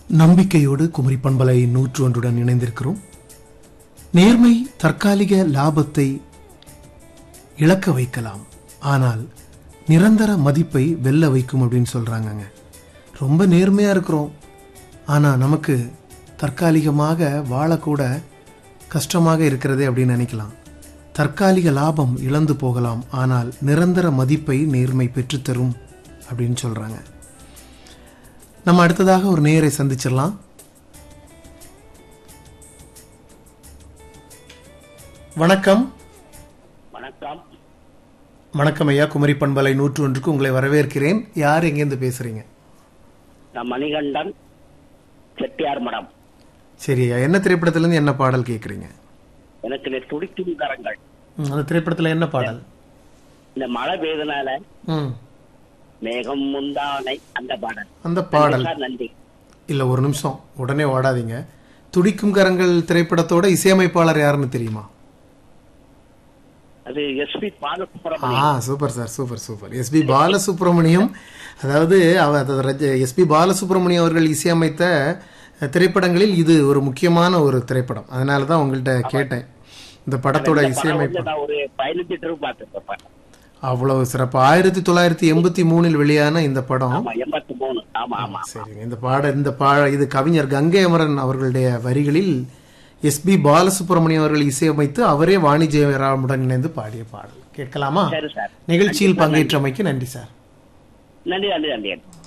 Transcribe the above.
நம்பிக்கையோடு குமரி பண்பலை நூற்று ஒன்றுடன் இணைந்திருக்கிறோம் நேர்மை தற்காலிக லாபத்தை இழக்க வைக்கலாம் ஆனால் நிரந்தர மதிப்பை வெல்ல வைக்கும் அப்படின்னு சொல்றாங்கங்க ரொம்ப நேர்மையா இருக்கிறோம் ஆனா நமக்கு தற்காலிகமாக வாழக்கூட கஷ்டமாக இருக்கிறதே அப்படின்னு நினைக்கலாம் தற்காலிக லாபம் இழந்து போகலாம் ஆனால் நிரந்தர மதிப்பை நேர்மை பெற்றுத்தரும் அப்படின்னு சொல்றாங்க நம்ம அடுத்ததாக ஒரு நேரை சந்திச்சிடலாம் வணக்கம் வணக்கம் வணக்கம் ஐயா குமரி பண்பலை நூற்று ஒன்றுக்கு உங்களை வரவேற்கிறேன் யார் எங்கேருந்து பேசுறீங்க நான் மணிகண்டன் செட்டியார் மடம் சரி ஐயா என்ன திரைப்படத்திலேருந்து என்ன பாடல் கேட்குறீங்க எனக்கு இந்த துடிக்கும் கரங்கள் அந்த திரைப்படத்தில் என்ன பாடல் இந்த மழை பெய்தனால ம் மேகம் முந்தானை அந்த பாடல் அந்த பாடல் சார் நன்றி இல்லை ஒரு நிமிஷம் உடனே ஓடாதீங்க துடிக்கும் கரங்கள் திரைப்படத்தோட இசையமைப்பாளர் யாருன்னு தெரியுமா அது எஸ்பி ஆ Balasubrahmanyam super sir super super SP Balasubrahmanyam அதாவது அவர் எஸ்பி பாலசுப்ரமணியம் அவர்கள் இசையமைத்த திரைப்படங்களில் இது ஒரு முக்கியமான ஒரு திரைப்படம் அதனால தான் உங்கள்கிட்ட கேட்டேன் இந்த படத்தோட இந்த படம் இசையமைப்பு வந்து நான் ஒரு பதினஞ்சு ட்ரிப் பார்த்துருப்பேன் அவ்வளவு சிறப்பு ஆயிரத்தி தொள்ளாயிரத்தி எண்பத்தி மூணில் வெளியான இந்த படம் ஆமா எண்பத்தி மூணு ஆமா ஆமா சரிங்க இந்த பாட இந்த பா இது கவிஞர் கங்கை அமரன் அவர்களுடைய வரிகளில் எஸ்பி பாலசுப்ரமணியம் அவர்கள் இசையமைத்து அவரே வாணி ஜெயராமுடன் இணைந்து பாடிய பாடல் கேட்கலாமா சரி சார் நிகழ்ச்சியில் பங்கேற்றமைக்கு நன்றி சார் நன்றி நன்றி நன்றி